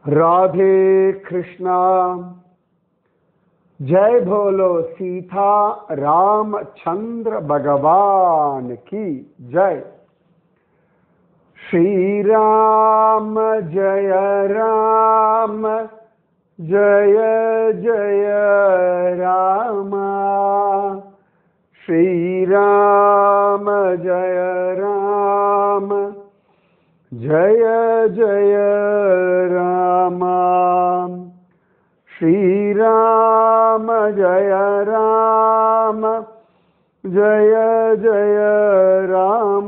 राधे कृष्णा जय भोलो सीता रामचंद्र भगवान की जय श्री राम जय राम जय जय राम श्री राम जय राम जय जय राम श्री राम जय राम जय जय राम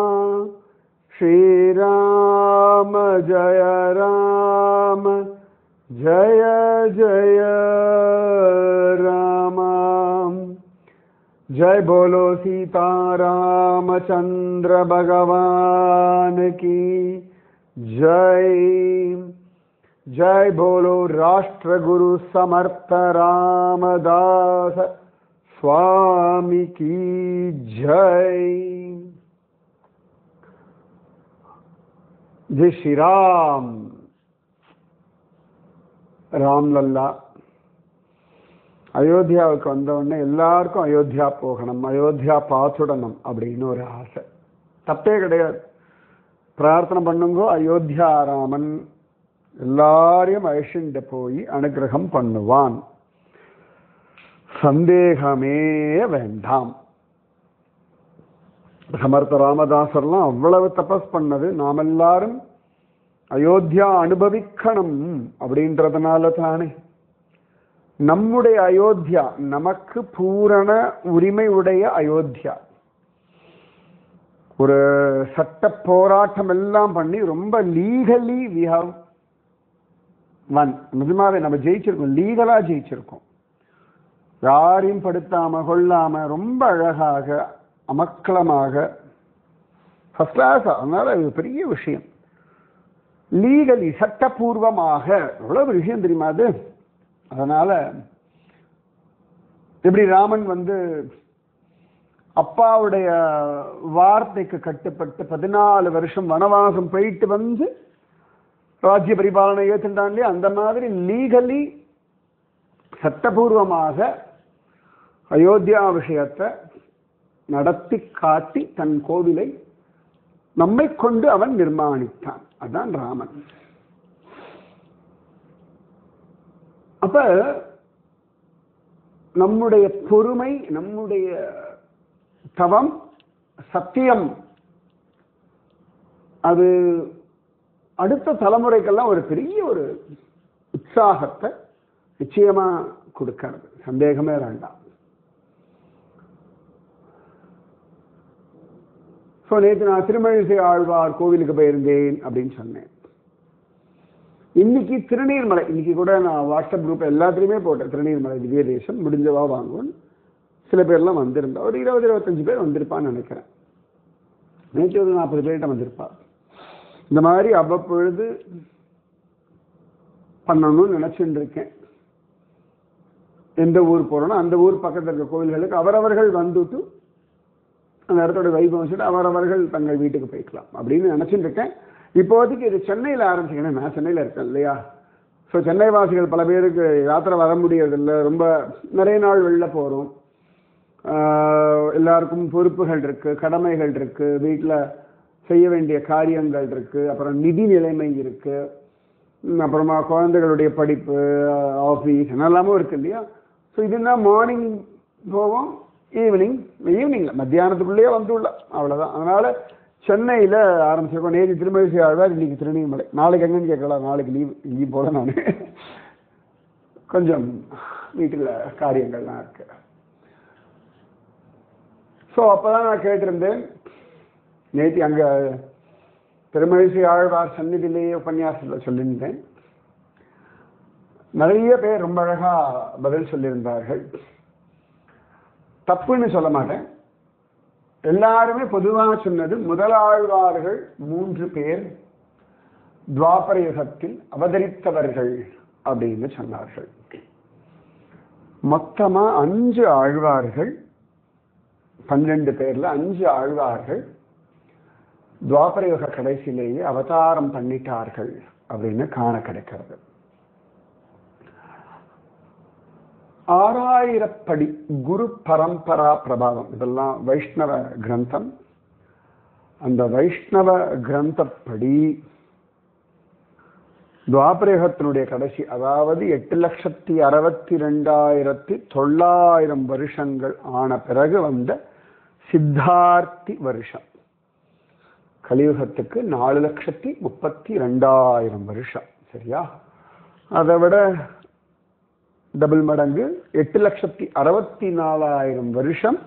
श्री राम जय राम जय जय राम जय बोलो सीता रामचंद्र भगवान की जय जय बोलो राष्ट्र गुरु समर्थ रामदास स्वामी की जय जय श्री राम ராம் லல்லா அயோத்தியாவுக்கு வந்த உடனே எல்லாருக்கும் அயோத்தியா போகணும் அயோத்தியா பார்த்துடணும் அப்படின்னு ஒரு ஆசை தப்பே கிடையாது பிரார்த்தனை பண்ணுங்கோ அயோத்தியா ராமன் எல்லாரையும் அழிச்சுட்டு போய் அனுகிரகம் பண்ணுவான் சந்தேகமே வேண்டாம் சமர்த்த ராமதாசர்லாம் அவ்வளவு தபஸ் பண்ணது நாம் எல்லாரும் அயோத்தியா அனுபவிக்கணும் அப்படின்றதுனால தானே நம்முடைய அயோத்தியா நமக்கு பூரண உரிமை உடைய அயோத்தியா ஒரு சட்ட போராட்டம் எல்லாம் பண்ணி ரொம்ப லீகலி வி ஹவ் ஒன் நிஜமாவே நம்ம ஜெயிச்சிருக்கோம் லீகலா ஜெயிச்சிருக்கோம் யாரையும் படுத்தாம கொள்ளாம ரொம்ப அழகாக அமக்கலமாக ஃபர்ஸ்ட் கிளாஸ் அதனால இது பெரிய விஷயம் லீகலி சட்டப்பூர்வமாக எவ்வளவு விஷயம் தெரியுமா அது அதனால எப்படி ராமன் வந்து அப்பாவுடைய வார்த்தைக்கு கட்டுப்பட்டு பதினாலு வருஷம் வனவாசம் போயிட்டு வந்து ராஜ்ய பரிபாலனை ஏற்றுட்டான் இல்லையா அந்த மாதிரி லீகலி சட்டபூர்வமாக அயோத்தியா விஷயத்தை நடத்தி காட்டி தன் கோவிலை நம்மை கொண்டு அவன் நிர்மாணித்தான் அதான் ராமன் அப்ப நம்முடைய பொறுமை நம்முடைய தவம் சத்தியம் அது அடுத்த தலைமுறைக்கெல்லாம் ஒரு பெரிய ஒரு உற்சாகத்தை நிச்சயமா கொடுக்கிறது சந்தேகமே வேண்டாம் ஸோ நேற்று நான் திருமழிசை ஆழ்வார் கோவிலுக்கு போயிருந்தேன் அப்படின்னு சொன்னேன் இன்னைக்கு திருநீர்மலை இன்னைக்கு கூட நான் வாட்ஸ்அப் குரூப் எல்லாத்துலேயுமே போட்டேன் திருநீர்மலை திவ்ய தேசம் முடிஞ்சவா வாங்குவோம் சில பேர்லாம் வந்திருந்தா ஒரு இருபது இருபத்தஞ்சு பேர் வந்திருப்பான்னு நினைக்கிறேன் நேற்று ஒரு நாற்பது பேர்கிட்ட வந்திருப்பா இந்த மாதிரி அவ்வப்பொழுது பண்ணணும்னு நினச்சிட்டு இருக்கேன் எந்த ஊர் போகிறோன்னா அந்த ஊர் பக்கத்தில் இருக்க கோவில்களுக்கு அவரவர்கள் வந்துட்டு அந்த இடத்தோட வைபவம் வச்சுட்டு அவரவர்கள் தங்கள் வீட்டுக்கு போய்க்கலாம் அப்படின்னு நினச்சிட்டு இருக்கேன் இப்போதைக்கு இது சென்னையில் ஆரம்பிச்சிக்கணும் நான் சென்னையில் இருக்கேன் இல்லையா ஸோ சென்னை வாசிகள் பல பேருக்கு யாத்திரை வர முடியறதில்ல ரொம்ப நிறைய நாள் வெளில போகிறோம் எல்லாருக்கும் பொறுப்புகள் இருக்கு கடமைகள் இருக்கு வீட்டில் செய்ய வேண்டிய காரியங்கள் இருக்கு அப்புறம் நிதி நிலைமை இருக்கு அப்புறமா குழந்தைகளுடைய படிப்பு ஆஃபீஸ் என்னெல்லாமும் இருக்கு இல்லையா ஸோ இதுனா மார்னிங் போவோம் ஈவினிங் ஈவினிங்கில் மத்தியானத்துக்குள்ளேயே வந்துள்ளோம் அவ்வளோதான் அதனால் சென்னையில் ஆரம்பிச்சிருக்கோம் நேற்று திருமழிசை ஆழ்வார் இன்னைக்கு திருநெல்வேலி நாளைக்கு எங்கன்னு கேட்கலாம் நாளைக்கு லீவ் லீவ் போல நான் கொஞ்சம் வீட்டில் காரியங்கள்லாம் இருக்கு ஸோ அப்போ தான் நான் கேட்டிருந்தேன் நேற்று அங்கே திருமழிசை ஆழ்வார் சந்நிதியிலேயே உபன்யாசத்தில் சொல்லியிருந்தேன் நிறைய பேர் ரொம்ப அழகாக பதில் சொல்லியிருந்தார்கள் தப்புன்னு சொல்ல மாட்டேன் எல்லாருமே பொதுவாக சொன்னது முதலாழ்வார்கள் மூன்று பேர் துவாபர யுகத்தில் அவதரித்தவர்கள் அப்படின்னு சொன்னார்கள் மொத்தமா அஞ்சு ஆழ்வார்கள் பன்னெண்டு பேர்ல அஞ்சு ஆழ்வார்கள் துவாபர யுக கடைசியிலேயே அவதாரம் பண்ணிட்டார்கள் அப்படின்னு காண கிடைக்கிறது ஆறாயிரப்படி குரு பரம்பரா பிரபாவம் இதெல்லாம் வைஷ்ணவ கிரந்தம் அந்த வைஷ்ணவ கிரந்தப்படி துவாபரேகத்தினுடைய கடைசி அதாவது எட்டு லட்சத்தி அறுபத்தி ரெண்டாயிரத்தி தொள்ளாயிரம் வருஷங்கள் ஆன பிறகு வந்த சித்தார்த்தி வருஷம் கலியுகத்துக்கு நாலு லட்சத்தி முப்பத்தி ரெண்டாயிரம் வருஷம் சரியா அதை விட டபுள் மடங்கு எட்டு லட்சத்தி அறுபத்தி நாலாயிரம் வருஷம்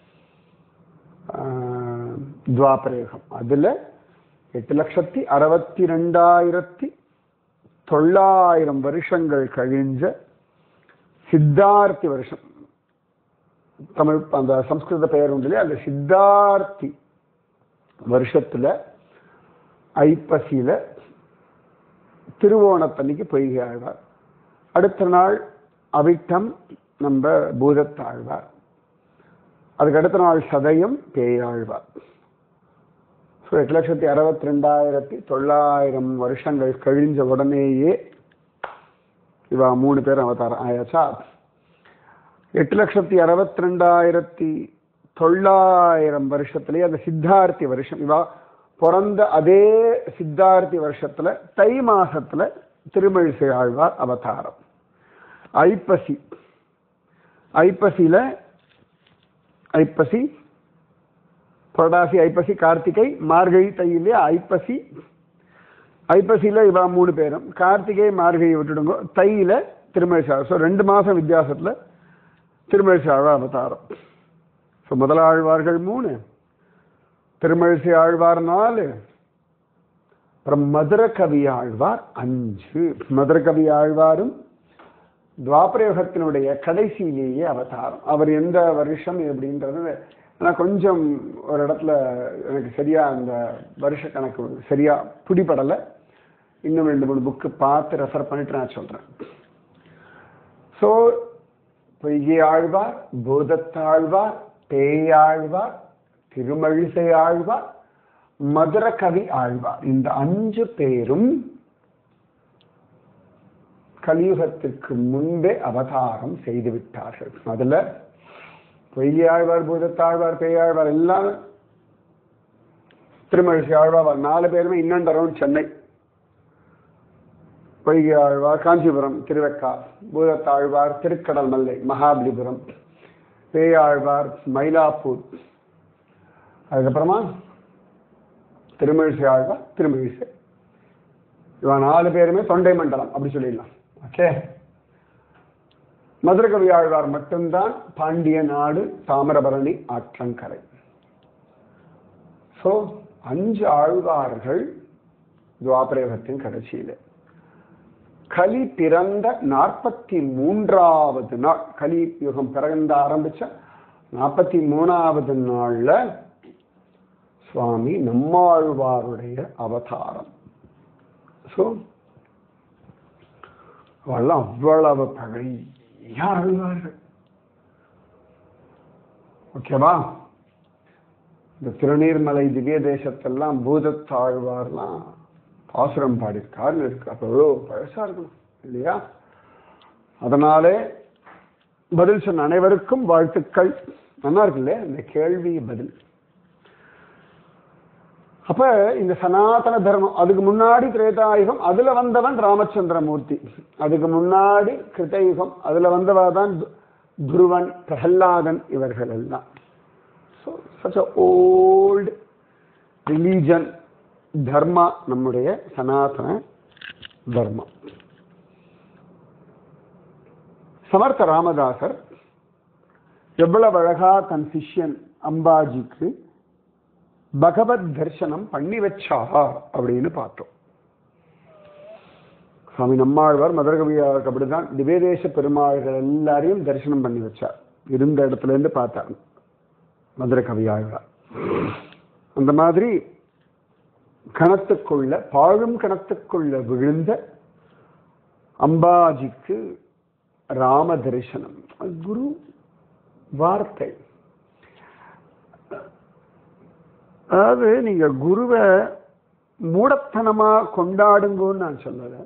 ஆஹ், துவாபரயுகம் அதுல எட்டு லட்சத்தி அறுபத்தி ரெண்டாயிரத்தி தொள்ளாயிரம் வருஷங்கள் கழிஞ்ச சித்தார்த்தி வருஷம் தமிழ் அந்த சம்ஸ்கிருத பெயர் உண்டு இல்லையா அந்த சித்தார்த்தி வருஷத்துல ஐப்பசியில திருவோணத்தன்னைக்கு பொய்கை ஆழ்வார் அடுத்த நாள் அவிட்டம் நம்ம பூதத்தாழ்வார் அதுக்கு அடுத்த நாள் சதயம் பேயாழ்வார் ஸோ எட்டு லட்சத்தி அறுபத்தி ரெண்டாயிரத்தி தொள்ளாயிரம் வருஷங்கள் கழிஞ்ச உடனேயே இவா மூணு பேர் அவதாரம் ஆயாச்சா எட்டு லட்சத்தி அறுபத்தி ரெண்டாயிரத்தி தொள்ளாயிரம் வருஷத்திலேயே அந்த சித்தார்த்தி வருஷம் இவா பிறந்த அதே சித்தார்த்தி வருஷத்துல தை மாசத்துல திருமழிசை ஆழ்வார் அவதாரம் ஐப்பசி ஐப்பசியில ஐப்பசி புரடாசி ஐப்பசி கார்த்திகை மார்கழி தையிலே ஐப்பசி ஐப்பசியில இவா மூணு பேரும் கார்த்திகை மார்கழி விட்டுடுங்க தையில திருமழிசை ஸோ ரெண்டு மாசம் வித்தியாசத்துல திருமழிசை ஆழ்வார் அவதாரம் ஸோ முதலாழ்வார்கள் மூணு திருமழிசை ஆழ்வார் நாலு அப்புறம் மதுர கவி ஆழ்வார் அஞ்சு மதுர கவி ஆழ்வாரும் துவாபரயுகத்தினுடைய கடைசியிலேயே அவதாரம் அவர் எந்த வருஷம் எப்படின்றது நான் கொஞ்சம் ஒரு இடத்துல எனக்கு சரியா அந்த வருஷ கணக்கு சரியா பிடிபடலை இன்னும் ரெண்டு மூணு புக்கு பார்த்து ரெஃபர் பண்ணிட்டு நான் சொல்றேன் ஸோ பொய்கை ஆழ்வார் பூதத்தாழ்வார் பேயாழ்வார் திருமழிசை ஆழ்வார் மதுர கவி ஆழ்வார் இந்த அஞ்சு பேரும் கலியுகத்திற்கு முன்பே அவதாரம் செய்து விட்டார்கள் அதுல பொய்கை ஆழ்வார் பூதத்தாழ்வார் பேயாழ்வார் எல்லாம் திருமழிசை ஆழ்வார் நாலு பேருமே இன்னண்டரும் சென்னை பொய்கை ஆழ்வார் காஞ்சிபுரம் திருவெக்கார் பூதத்தாழ்வார் திருக்கடல் மல்லை மகாபலிபுரம் பேயாழ்வார் மயிலாப்பூர் அதுக்கப்புறமா திருமழிசை ஆழ்வார் திருமழிசை இவன் நாலு பேருமே தொண்டை மண்டலம் அப்படி சொல்லிடலாம் ஓகே மதுரகவி ஆழ்வார் மட்டும்தான் பாண்டிய நாடு தாமிரபரணி ஆற்றங்கரை சோ அஞ்சு ஆழ்வார்கள் துவாபரயுகத்தின் கடைசியில கலி பிறந்த நாற்பத்தி மூன்றாவது நாள் கலி யுகம் பிறந்த ஆரம்பிச்ச நாற்பத்தி மூணாவது நாள்ல சுவாமி நம்மாழ்வாருடைய அவதாரம் ஸோ அவெல்லாம் அவ்வளவு பழைய ஆழ்வார்கள் ஓகேவா இந்த திருநீர்மலை திவ்ய தேசத்தெல்லாம் பூதத்தாழ்வார்லாம் பாசுரம் பாடியிருக்காருன்னு இருக்கு அப்போ எவ்வளோ பழசா இருக்கணும் இல்லையா அதனாலே பதில் சொன்ன அனைவருக்கும் வாழ்த்துக்கள் நல்லா இருக்குல்ல இந்த கேள்வி பதில் அப்ப இந்த சனாதன தர்மம் அதுக்கு முன்னாடி திரேதாயுகம் அதுல வந்தவன் ராமச்சந்திரமூர்த்தி அதுக்கு முன்னாடி கிருத்தயுகம் அதுல வந்தவா தான் து- துருவன் பிரகல்லாதன் இவர்கள் எல்லாம் so such old religion dharma நம்முடைய சனாதன தர்மம் சமர்த்த ராமதாசர் எவ்வளவு அழகா தன் சிஷ்யன் அம்பாஜிக்கு பகவத் தரிசனம் பண்ணி வச்சா அப்படின்னு பார்த்தோம் சுவாமி நம்மாழ்வார் மதுரகவியாருக்கு அப்படிதான் திவேதேச பெருமாள்கள் எல்லாரையும் தரிசனம் பண்ணி வச்சார் இருந்த இடத்துல இருந்து பார்த்தார் மதுரை கவியாழ்வார் அந்த மாதிரி கணத்துக்குள்ள பாழும் கணத்துக்குள்ள விழுந்த அம்பாஜிக்கு ராம தரிசனம் அது குரு வார்த்தை அதாவது நீங்க குருவை மூடத்தனமா கொண்டாடுங்கன்னு நான் சொல்லல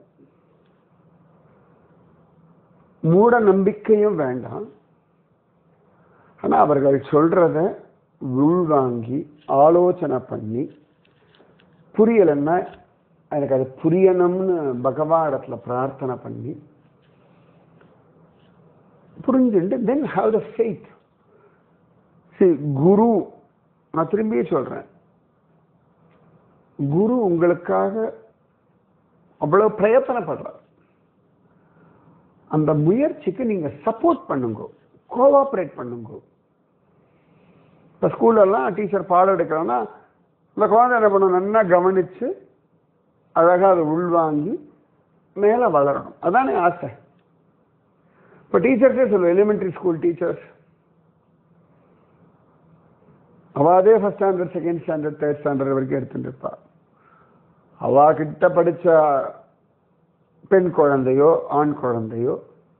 மூட நம்பிக்கையும் வேண்டாம் ஆனா அவர்கள் சொல்றத உள்வாங்கி ஆலோசனை பண்ணி புரியலைன்னா எனக்கு அது புரியணும்னு பகவான் இடத்துல பிரார்த்தனை பண்ணி புரிஞ்சுட்டு தென் ஹாவ் த ஃபெய்த் குரு நான் திரும்பியே சொல்றேன் குரு உங்களுக்காக அவ்வளவு பிரயத்தனப்படுறார் அந்த முயற்சிக்கு நீங்க சப்போர்ட் பண்ணுங்க கோஆபரேட் பண்ணுங்க இப்ப ஸ்கூல்ல எல்லாம் டீச்சர் பாடம் எடுக்கிறாங்கன்னா இந்த குழந்தை என்ன பண்ணும் நல்லா கவனிச்சு அழகா அதை உள்வாங்கி மேல வளரணும் அதானே ஆசை இப்ப டீச்சர்ஸே சொல்லுவேன் எலிமெண்டரி ஸ்கூல் டீச்சர்ஸ் அவாதே first standard second standard third standard வரைக்கும் எடுத்துட்டு இருப்பா அவா கிட்ட படிச்ச பெண் குழந்தையோ ஆண் குழந்தையோ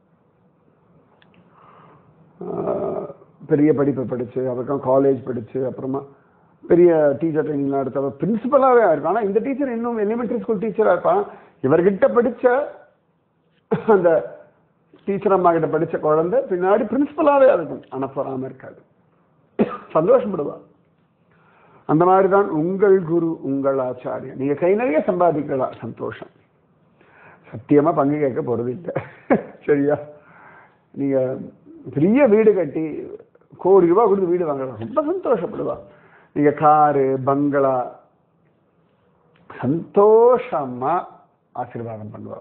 ஆஹ், பெரிய படிப்பை படிச்சு அதுக்கப்புறம் காலேஜ் படிச்சு அப்புறமா பெரிய டீச்சர் ட்ரைனிங்லாம் எடுத்து அவள் பிரின்சிபலாகவே இருப்பான் ஆனால் இந்த டீச்சர் இன்னும் எலிமெண்டரி ஸ்கூல் டீச்சராக இருப்பான் இவர்கிட்ட படிச்ச அந்த டீச்சர் அம்மா கிட்ட படிச்ச குழந்தை பின்னாடி பிரின்சிபலாகவே இருக்கும் ஆனால் பொறாம இருக்காது சந்தோஷப்படுவா அந்த மாதிரி தான் உங்கள் குரு உங்கள் ஆச்சாரியன் நீங்க கை நிறைய சம்பாதிக்கலாம் சந்தோஷம் சத்தியமா பங்கு கேட்க போறது இல்லை சரியா நீங்க பெரிய வீடு கட்டி கோடி ரூபாய் கொடுத்து வீடு வாங்கலாம் ரொம்ப சந்தோஷப்படுவா நீங்க காரு பங்களா சந்தோஷமா ஆசீர்வாதம் பண்ணுவா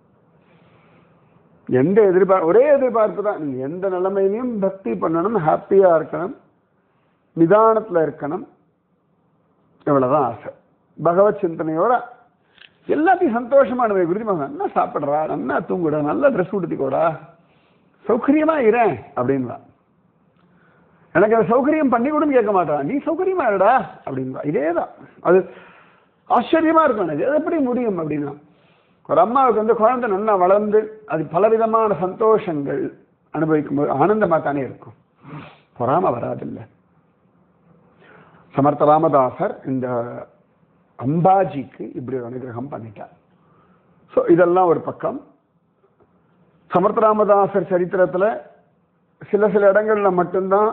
எந்த எதிர்பார்ப்பு ஒரே எதிர்பார்ப்பு தான் நீங்க எந்த நிலைமையிலையும் பக்தி பண்ணணும் ஹாப்பியா இருக்கணும் நிதானத்துல இருக்கணும் இவ்வளவுதான் ஆசை பகவத் சிந்தனையோட எல்லாத்தையும் சந்தோஷமா அனுபவி குருதி மகன் நல்லா சாப்பிடுறா நல்லா தூங்குடா நல்லா ட்ரெஸ் உடுத்திக்கோடா சௌகரியமா இரேன் அப்படின்வா எனக்கு அந்த சௌகரியம் பண்ணி கொடுன்னு கேட்க மாட்டான் நீ சௌகரியமா இருடா அப்படின்வா இதேதான் அது ஆச்சரியமா இருக்கும் எனக்கு அது எப்படி முடியும் அப்படின்னா ஒரு அம்மாவுக்கு வந்து குழந்தை நல்லா வளர்ந்து அது பலவிதமான சந்தோஷங்கள் அனுபவிக்கும் போது ஆனந்தமா தானே இருக்கும் பொறாம வராதில்லை சமர்த்த ராமதாசர் இந்த அம்பாஜிக்கு இப்படி ஒரு அனுகிரகம் பண்ணிட்டார் ஸோ இதெல்லாம் ஒரு பக்கம் சமர்த்த ராமதாசர் சரித்திரத்துல சில சில இடங்கள்ல மட்டும்தான்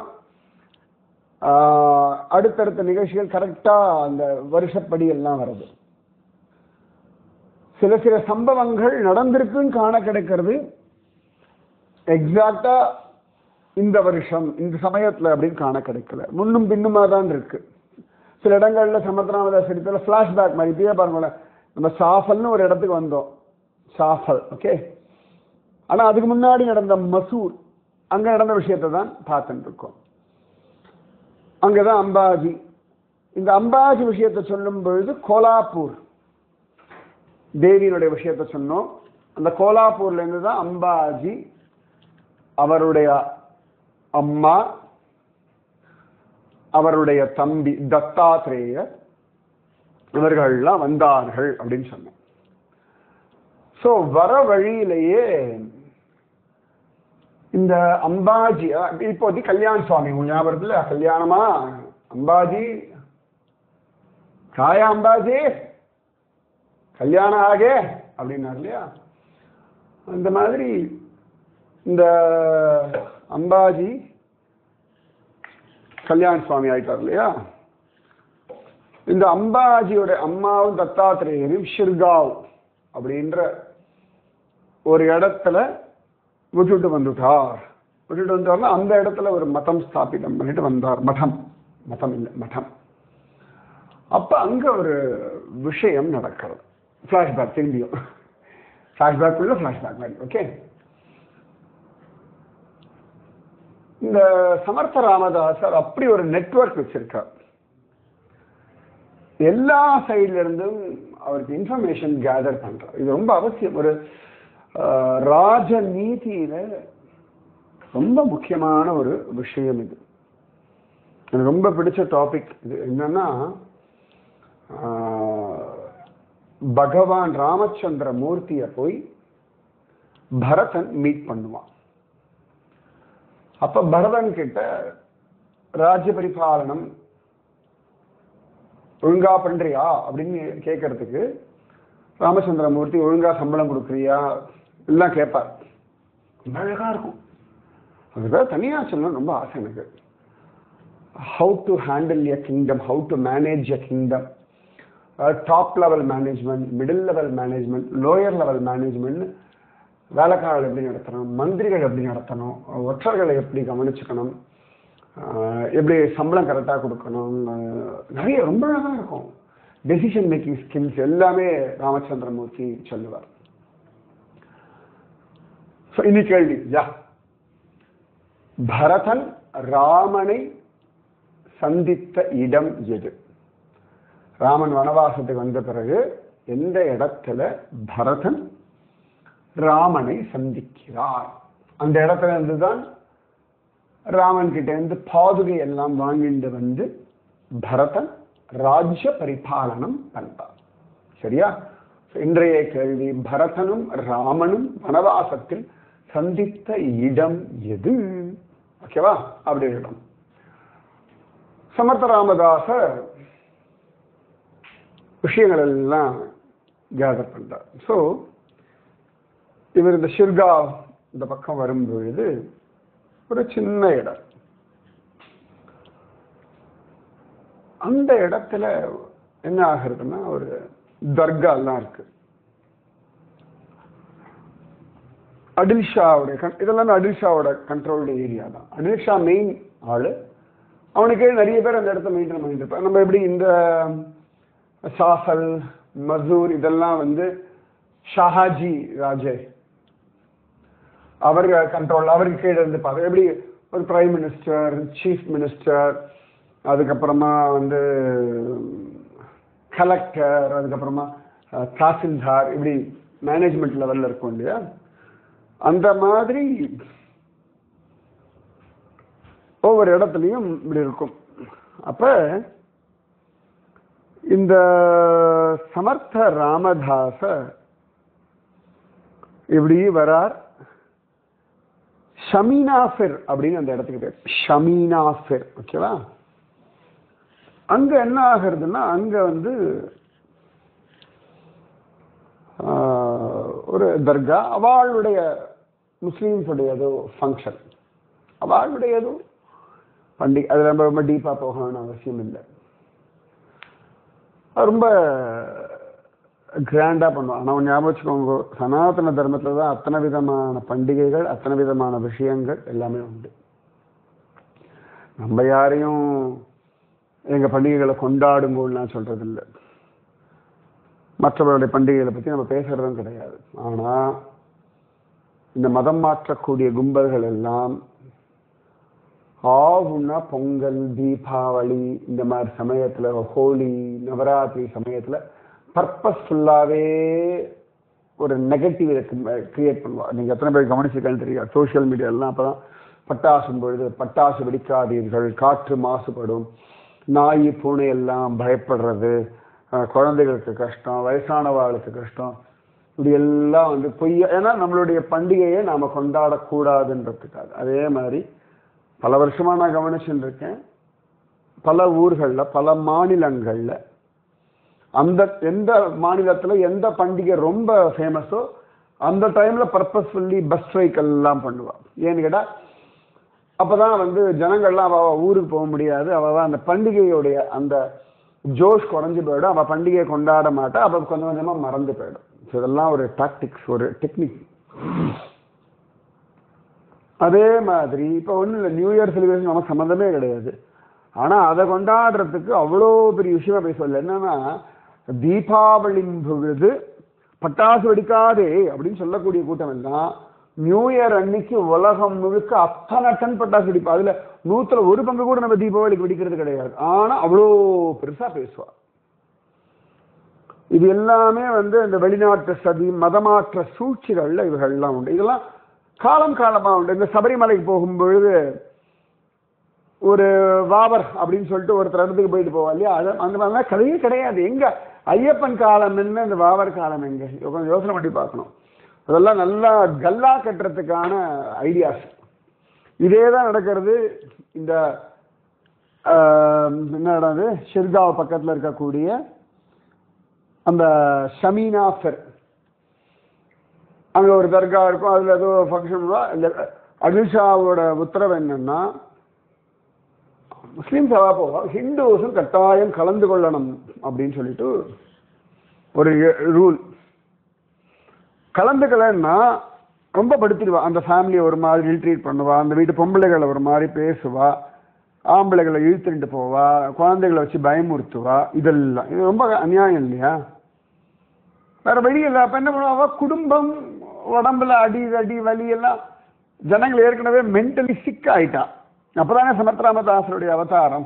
ஆஹ், அடுத்தடுத்த நிகழ்ச்சிகள் கரெக்டா அந்த வருஷப்படி எல்லாம் வருது சில சில சம்பவங்கள் நடந்திருக்குன்னு காண கிடைக்கிறது எக்ஸாக்டா இந்த வருஷம் இந்த சமயத்துல அப்படின்னு காண கிடைக்கல முன்னும் பின்னுமா தான் இருக்கு சில இடங்கள்ல சமத்ராமதாஸ் சரித்திர ஃபிளாஷ்பேக் மாதிரி இப்பயே பாருங்களேன் நம்ம சாஃபல்னு ஒரு இடத்துக்கு வந்தோம் சாஃபல் ஓகே ஆனா அதுக்கு முன்னாடி நடந்த மசூர் அங்க நடந்த விஷயத்தை தான் பார்த்துட்டு இருக்கோம் அங்கதான் அம்பாஜி இந்த அம்பாஜி விஷயத்தை சொல்லும் பொழுது கோலாப்பூர் தேவியினுடைய விஷயத்தை சொன்னோம் அந்த கோலாப்பூர்ல இருந்து தான் அம்பாஜி அவருடைய அம்மா அவருடைய தம்பி தத்தாத்ரேயர் இவர்கள்லாம் வந்தார்கள் அப்படின்னு சொன்னோம் சோ வர வழியிலேயே இந்த அம்பாஜி அஹ், இப்போதைக்கு கல்யாண சுவாமி உங்க ஞாபகத்துல கல்யாணமா அம்பாஜி காயா அம்பாஜி கல்யாணம் ஆகே அப்படின்னார் இல்லையா அந்த மாதிரி இந்த அம்பாஜி கல்யாண சுவாமி ஆயிட்டார் இல்லையா இந்த அம்பாஜியோட அம்மாவும் தத்தாத்திரேயரும் ஷிர்காவ் அப்படின்ற ஒரு இடத்துல விட்டுட்டு வந்துட்டார் விட்டுட்டு வந்தார்னா அந்த இடத்துல ஒரு மதம் ஸ்தாபிதம் பண்ணிட்டு வந்தார் மடம் மதம் இல்லை மடம் அப்ப அங்க ஒரு விஷயம் நடக்கிறது ஃபிளாஷ்பேக் திரும்பியும் ஃபிளாஷ்பேக் உள்ள ஃபிளாஷ்பேக் மாதிரி ஓகே இந்த சமர்த்த ராமதாசர் அப்படி ஒரு நெட்வொர்க் வச்சிருக்கார் எல்லா சைட்ல இருந்தும் அவருக்கு இன்ஃபர்மேஷன் கேதர் பண்றார் இது ரொம்ப அவசியம் ஒரு ஆஹ், ராஜநீதியில ரொம்ப முக்கியமான ஒரு விஷயம் இது எனக்கு ரொம்ப பிடிச்ச டாபிக் இது என்னன்னா ஆஹ், பகவான் ராமச்சந்திர மூர்த்தியை போய் பரதன் மீட் பண்ணுவான் அப்ப பரதன் கிட்ட ராஜ்ய பரிபாலனம் ஒழுங்கா பண்றியா அப்படின்னு கேட்கறதுக்கு ராமச்சந்திரமூர்த்தி ஒழுங்கா சம்பளம் கொடுக்குறியா எல்லாம் கேட்பார் ரொம்ப அழகா இருக்கும் அதுக்காக தனியா சொல்லணும் ரொம்ப ஆசை எனக்கு how to handle a kingdom how to manage a kingdom top level management middle level management lower level management வேலைக்காரர்கள் எப்படி நடத்தணும் மந்திரிகள் எப்படி நடத்தணும் ஒற்றர்களை எப்படி கவனிச்சுக்கணும் ஆஹ் எப்படி சம்பளம் கரெக்டாக கொடுக்கணும் ஆஹ் நிறைய ரொம்ப அழகாக இருக்கும் டெசிஷன் மேக்கிங் ஸ்கில்ஸ் எல்லாமே ராமச்சந்திரமூர்த்தி சொல்லுவார் ஸோ இனி கேள்வி யா பரதன் ராமனை சந்தித்த இடம் எது ராமன் வனவாசத்துக்கு வந்த பிறகு எந்த இடத்துல பரதன் ராமனை சந்திக்கிறார் அந்த இடத்துல இருந்து தான் ராமன் கிட்ட இருந்து பாதுகை எல்லாம் வாங்கிட்டு வந்து பரதன் ராஜ்ய பரிபாலனம் பண்றார் சரியா இன்றைய கேள்வி பரதனும் ராமனும் வனவாசத்தில் சந்தித்த இடம் எது ஓகேவா அப்படி இடம் சமர்த்த ராமதாசர் விஷயங்கள் எல்லாம் கேதர் பண்றார் ஸோ இவர் இந்த ஷிர்கா இந்த பக்கம் வரும் பொழுது ஒரு சின்ன இடம் அந்த இடத்துல என்ன ஆகுறதுன்னா ஒரு தர்கா எல்லாம் இருக்கு அடில்ஷாவுடைய கண் இதெல்லாம் அடில்ஷாவோட கண்ட்ரோல்டு ஏரியா தான் அடில்ஷா மெயின் ஆளு அவனுக்கே நிறைய பேர் அந்த இடத்த மெயின்டைன் பண்ணிட்டு இருப்பாங்க நம்ம எப்படி இந்த சாசல் மசூர் இதெல்லாம் வந்து ஷாஹாஜி ராஜே அவர் கண்ட்ரோல் அவருக்கு கீழே இருந்து பார்க்க எப்படி ஒரு பிரைம் மினிஸ்டர் சீஃப் மினிஸ்டர் அதுக்கப்புறமா வந்து கலெக்டர் அதுக்கப்புறமா அஹ், தாசில்தார் இப்படி மேனேஜ்மெண்ட் லெவல்ல இருக்கும் இல்லையா அந்த மாதிரி ஒவ்வொரு இடத்துலையும் இப்படி இருக்கும் அப்ப இந்த சமர்த்த ராமதாச இப்படி வரார் ஷமீனாஃபிர் அப்படின்னு அந்த இடத்துக்கு பேர் ஷமீனாஃபிர் ஓகேவா அங்க என்ன ஆகுறதுன்னா அங்க வந்து ஆஹ், ஒரு தர்கா அவளுடைய முஸ்லீம்ஸுடைய ஏதோ ஃபங்க்ஷன் அவளுடைய ஏதோ பண்டிகை அது ரொம்ப ரொம்ப டீப்பாக போக வேணும் அவசியம் இல்லை அது ரொம்ப கிராண்டா பண்ணுவோம் ஆனால் ஞாபகம் வச்சுக்கோங்க சனாதன தர்மத்தில் தான் அத்தனை விதமான பண்டிகைகள் அத்தனை விதமான விஷயங்கள் எல்லாமே உண்டு நம்ம யாரையும் எங்க பண்டிகைகளை கொண்டாடுங்கோல்லாம் சொல்றது இல்லை மற்றவர்களுடைய பண்டிகைகளை பத்தி நம்ம பேசுறதும் கிடையாது ஆனா இந்த மதம் மாற்றக்கூடிய கும்பல்கள் எல்லாம் ஆகுன்னா பொங்கல் தீபாவளி இந்த மாதிரி சமயத்துல ஹோலி நவராத்திரி சமயத்துல பர்பஸ்ஃபுல்லாவே ஒரு நெகட்டிவ் கிரியேட் பண்ணுவா நீங்க எத்தனை பேர் கவனிச்சிருக்கேன்னு தெரியாது சோஷியல் மீடியாலாம் அப்பதான் பட்டாசும் பொழுது பட்டாசு வெடிக்காதீர்கள் காற்று மாசுபடும் நாய் பூனை எல்லாம் பயப்படுறது அஹ், குழந்தைகளுக்கு கஷ்டம் வயசானவர்களுக்கு கஷ்டம் இப்படி எல்லாம் வந்து பொய்யா ஏன்னா நம்மளுடைய பண்டிகையை நாம கொண்டாடக்கூடாதுன்றதுக்காக அதே மாதிரி பல வருஷமா நான் கவனிச்சுட்டு இருக்கேன் பல ஊர்கள்ல பல மாநிலங்கள்ல அந்த எந்த மாநிலத்துல எந்த பண்டிகை ரொம்ப ஃபேமஸோ அந்த டைம்ல பர்பஸ்ஃபுல்லி பஸ் ஸ்ட்ரைக் எல்லாம் பண்ணுவா ஏன்னு கேட்டா அப்பதான் வந்து ஜனங்கள்லாம் அவ அவ ஊருக்கு போக முடியாது அவ அவ அந்த பண்டிகையுடைய அந்த ஜோஷ் குறைஞ்சு போயிடும் அவ பண்டிகையை கொண்டாட மாட்டா அப்ப கொஞ்சம் கொஞ்சமா மறந்து போயிடும் So இதெல்லாம் ஒரு டாக்டிக்ஸ் ஒரு டெக்னிக் அதே மாதிரி இப்போ ஒன்றும் இல்லை நியூ இயர் செலிப்ரேஷன் நமக்கு சம்மந்தமே கிடையாது ஆனா அதை கொண்டாடுறதுக்கு அவ்வளோ பெரிய விஷயமா பேசல என்னன்னா தீபாவளி பொழுது பட்டாசு வெடிக்காதே அப்படின்னு சொல்லக்கூடிய கூட்டம் எல்லாம் நியூ இயர் அன்னைக்கு உலகம் முழுக்க அத்தனை டன் பட்டாசு வெடிப்பா அதுல நூத்துல ஒரு பங்கு கூட நம்ம தீபாவளிக்கு வெடிக்கிறது கிடையாது ஆனா அவ்வளோ பெருசா பேசுவா இது எல்லாமே வந்து இந்த வெளிநாட்டு சதி மதமாற்ற சூழ்ச்சிகள்ல இவர்கள்லாம் உண்டு இதெல்லாம் காலம் காலமா உண்டு இந்த சபரிமலைக்கு போகும்பொழுது ஒரு வாவர் அப்படின்னு சொல்லிட்டு ஒருத்தர் இடத்துக்கு போயிட்டு போவா இல்லையா அது அந்த மாதிரிலாம் கதையே கிடையாது எங்க ஐயப்பன் காலம் என்ன இந்த வாவர் காலம் எங்க கொஞ்சம் யோசனை பண்ணி பார்க்கணும் அதெல்லாம் நல்லா கல்லா கட்டுறதுக்கான ஐடியாஸ் இதே தான் நடக்கிறது இந்த ஆஹ், என்னடா அது ஷிர்காவ் பக்கத்தில் இருக்கக்கூடிய அந்த ஷமீனா ஃபெர் அங்கே ஒரு தர்கா இருக்கும் அதில் ஏதோ ஃபங்க்ஷன் இந்த அமித்ஷாவோட உத்தரவு என்னன்னா முஸ்லீம் சவா போவா ஹிந்துஸும் கட்டாயம் கலந்து கொள்ளணும் அப்படின்னு சொல்லிட்டு ஒரு ரூல் கலந்துக்கலன்னா ரொம்ப படுத்திடுவா அந்த ஃபேமிலியை ஒரு மாதிரி ட்ரீட் பண்ணுவா அந்த வீட்டு பொம்பளைகளை ஒரு மாதிரி பேசுவா ஆம்பளைகளை இழுத்துட்டு போவா குழந்தைகளை வச்சு பயமுறுத்துவா இதெல்லாம் இது ரொம்ப அநியாயம் இல்லையா வேற வழி இல்லை அப்ப என்ன பண்ணுவா குடும்பம் உடம்புல அடி அடி வலி எல்லாம் ஜனங்கள் ஏற்கனவே மென்டலி சிக் ஆயிட்டா அப்பதானே சமத்ராமதாசருடைய அவதாரம்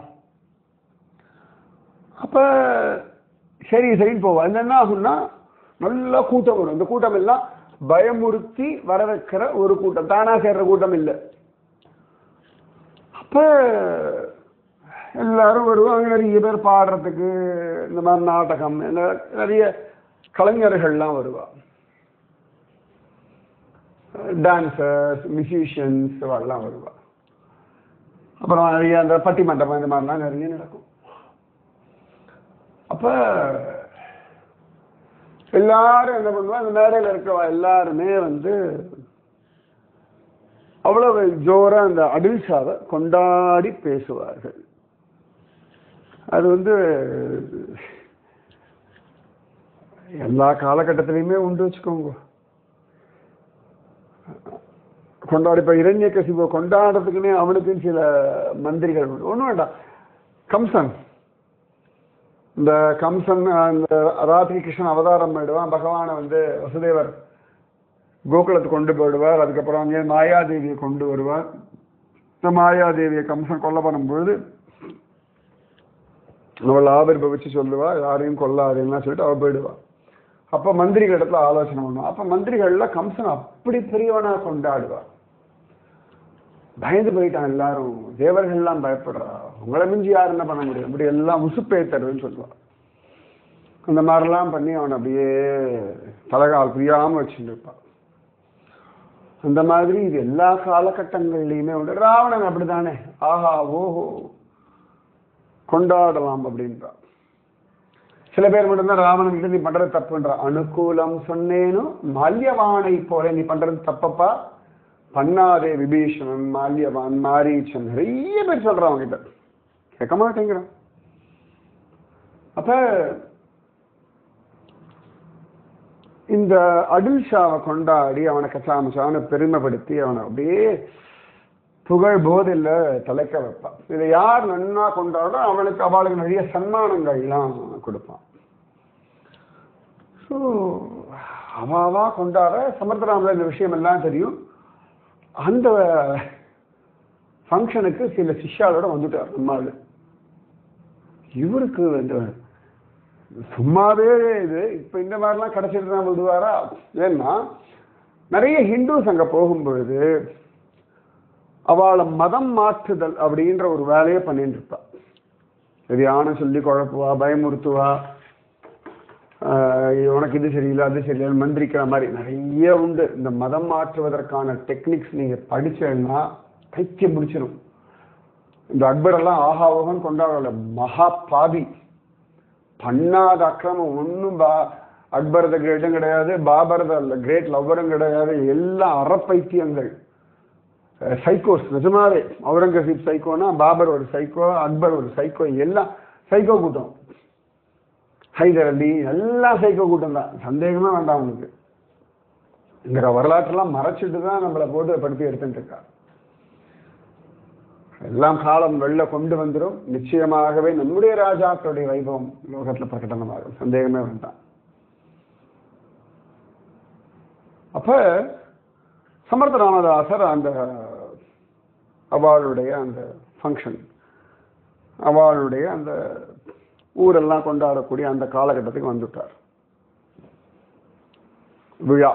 அப்ப சரி சரின்னு போவா இது என்ன ஆகும்னா நல்ல கூட்டம் வரும் இந்த கூட்டம் எல்லாம் பயமுறுத்தி வர வைக்கிற ஒரு கூட்டம் தானா சேர்ற கூட்டம் இல்லை அப்ப எல்லாரும் வருவாங்க நிறைய பேர் பாடுறதுக்கு இந்த மாதிரி நாடகம் இந்த- நிறைய கலைஞர்கள்லாம் வருவா டான்சர்ஸ் மியூசிஷியன்ஸ் எல்லாம் வருவா அப்புறம் நிறைய அந்த பட்டிமண்டபம் இந்த மாதிரிலாம் நிறைய நடக்கும் அப்ப எல்லாரும் என்ன பண்ணுவா அந்த மேடையில் இருக்கிறவா எல்லாருமே வந்து அவ்வளவு ஜோரா அந்த அடில்ஷாவை கொண்டாடி பேசுவார்கள் அது வந்து எல்லா காலகட்டத்திலையுமே உண்டு வச்சுக்கோங்க கொண்டாடி இப்ப இரண்ய கசிபை கொண்டாடுறதுக்குன்னே அவனுக்குன்னு சில மந்திரிகள் உண்டு ஒன்றும் வேண்டாம் கம்சன் இந்த கம்சன் அந்த ராத்திரி கிருஷ்ணன் அவதாரம் பண்ணிடுவான் பகவானை வந்து வசுதேவர் கோகுலத்துக்கு கொண்டு போயிடுவார் அதுக்கப்புறம் அங்கே மாயாதேவியை கொண்டு வருவார் இந்த மாயாதேவியை கம்சன் கொல்ல பண்ணும்பொழுது அவள் ஆவிர்பவிச்சு சொல்லுவா யாரையும் கொல்லாதேன்னா சொல்லிட்டு அவள் போயிடுவா அப்ப மந்திரிகள் இடத்துல ஆலோசனை பண்ணுவா அப்ப மந்திரிகள்ல கம்சன் அப்படி பெரியவனா கொண்டாடுவா பயந்து போயிட்டான் எல்லாரும் தேவர்கள்லாம் பயப்படுறா உங்களை மிஞ்சி யார் என்ன பண்ண முடியும் இப்படி எல்லாம் உசுப்பேத்தருன்னு சொல்லுவா அந்த மாதிரிலாம் பண்ணி அவனை அப்படியே தலகால் புரியாம வச்சுட்டு இருப்பான் அந்த மாதிரி இது எல்லா காலகட்டங்கள்லையுமே உண்டு ராவணன் அப்படிதானே ஆஹா ஓஹோ கொண்டாடலாம் அப்படின்றான் சில பேர் மட்டும்தான் ராவணன் கிட்ட நீ பண்றது தப்புன்ற அனுகூலம் சொன்னேனும் மல்யவானை போல நீ பண்றது தப்பப்பா பண்ணாதே விபீஷணன் மால்யவான் மாரீச்சன் நிறைய பேர் சொல்றான் அவங்க கிட்ட கேட்க மாட்டேங்கிறான் அப்ப இந்த அடில்ஷாவை கொண்டாடி அவனை கச்சாமச்சா அவனை பெருமைப்படுத்தி அவனை அப்படியே புகழ் போதில் தலைக்க வைப்பான் இதை யார் நன்னா கொண்டாடோ அவனுக்கு அவளுக்கு நிறைய சன்மானங்கள்லாம் கொடுப்பான் ஸோ அவாவா கொண்டாட சமர்த்தராமல இந்த விஷயம் எல்லாம் தெரியும் அந்த ஃபங்க்ஷனுக்கு சில சிஷ்யாலோட வந்துட்டார் நம்மாள் இவருக்கு இந்த சும்மாவே இது இப்ப இந்த மாதிரிலாம் கிடைச்சிட்டு தான் விடுவாரா ஏன்னா நிறைய ஹிந்துஸ் அங்க போகும்பொழுது அவளை மதம் மாற்றுதல் அப்படின்ற ஒரு வேலையை பண்ணிட்டு இருப்பா எதையான சொல்லி குழப்புவா பயமுறுத்துவா ஆஹ் உனக்கு இது சரியில்லை அது சரியில்லை மந்திரிக்கிற மாதிரி நிறைய உண்டு இந்த மதம் மாற்றுவதற்கான டெக்னிக்ஸ் நீங்க படிச்சேன்னா பைத்தியம் முடிச்சிடும் இந்த அக்பர் எல்லாம் ஆஹா ஓகன் கொண்டாடல மகா பாவி பண்ணாத அக்கிரமம் ஒன்றும் பா அக்பர் த கிரேட்டும் கிடையாது பாபர் த கிரேட் லவ்வரும் கிடையாது எல்லாம் அறப்பைத்தியங்கள் சைக்கோஸ் நிஜமாவே அவுரங்கசீப் சைக்கோனா பாபர் ஒரு சைக்கோ அக்பர் ஒரு சைக்கோ எல்லாம் சைக்கோ கூட்டம் ஹைதர் அலி எல்லாம் சைக்கோ கூட்டம் தான் சந்தேகமே வேண்டாம் உனக்கு இந்த வரலாற்றெல்லாம் மறைச்சிட்டு தான் நம்மளை போட்டு படுத்தி எடுத்துட்டு இருக்கா எல்லாம் காலம் வெளில கொண்டு வந்துடும் நிச்சயமாகவே நம்முடைய ராஜாக்களுடைய வைபவம் லோகத்துல பிரகடனமாகும் சந்தேகமே வேண்டாம் அப்ப சமர்த்த ராமதாசர் அந்த அவளுடைய அந்த ஃபங்க்ஷன் அவளுடைய அந்த ஊரெல்லாம் கொண்டாடக்கூடிய அந்த காலகட்டத்துக்கு வந்துட்டார் விழா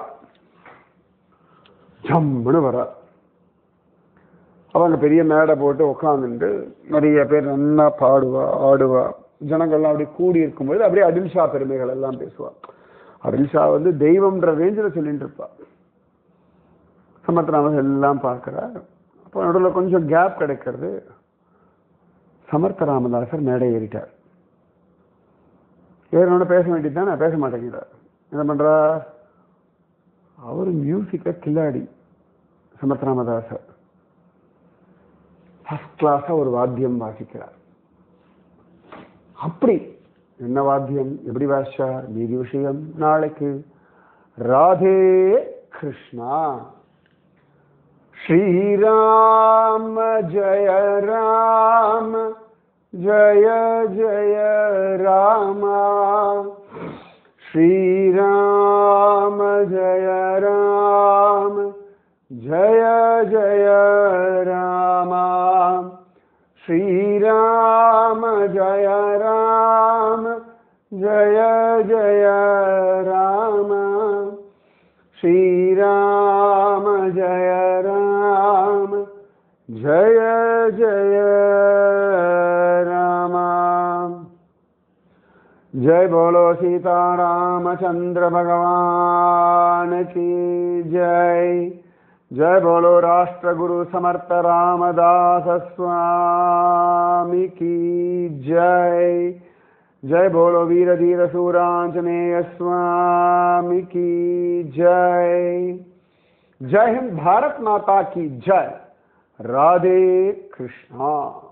ஜம்முன்னு வரார் அவங்க பெரிய மேடை போட்டு உட்காந்துட்டு நிறைய பேர் நல்லா பாடுவா ஆடுவா ஜனங்கள்லாம் அப்படியே கூடி இருக்கும்போது அப்படியே அடில்ஷா பெருமைகள் எல்லாம் பேசுவா அடில்ஷா வந்து தெய்வம்ன்ற ரேஞ்சில் சொல்லிட்டு இருப்பா சமத்ராமன் எல்லாம் பார்க்குறா அப்போ நடுவில் கொஞ்சம் கேப் கிடைக்கிறது சமர்த்த ராமதாசர் மேடை ஏறிட்டார் ஏறினோட பேச வேண்டியது தானே பேச மாட்டேங்கிறார் என்ன பண்றார் அவர் மியூசிக்க கில்லாடி சமர்த்த ராமதாசர் ஃபர்ஸ்ட் கிளாஸா ஒரு வாத்தியம் வாசிக்கிறார் அப்படி என்ன வாத்தியம் எப்படி வாசிச்சார் மீதி விஷயம் நாளைக்கு ராதே கிருஷ்ணா श्रीराम जय राम जय जय राम श्रीराम जय राम जय जय राम श्रीराम जय राम जय जय राम श्रीराम जय राम जय जय राम जय बोलो सीता रामचंद्र भगवान की जय जय बोलो राष्ट्र गुरु समर्थ रामदास स्वामी की जय जय बोलो वीर धीर सूरांजनेय स्वामी की जय जय हिंद भारत माता की जय राधे कृष्णा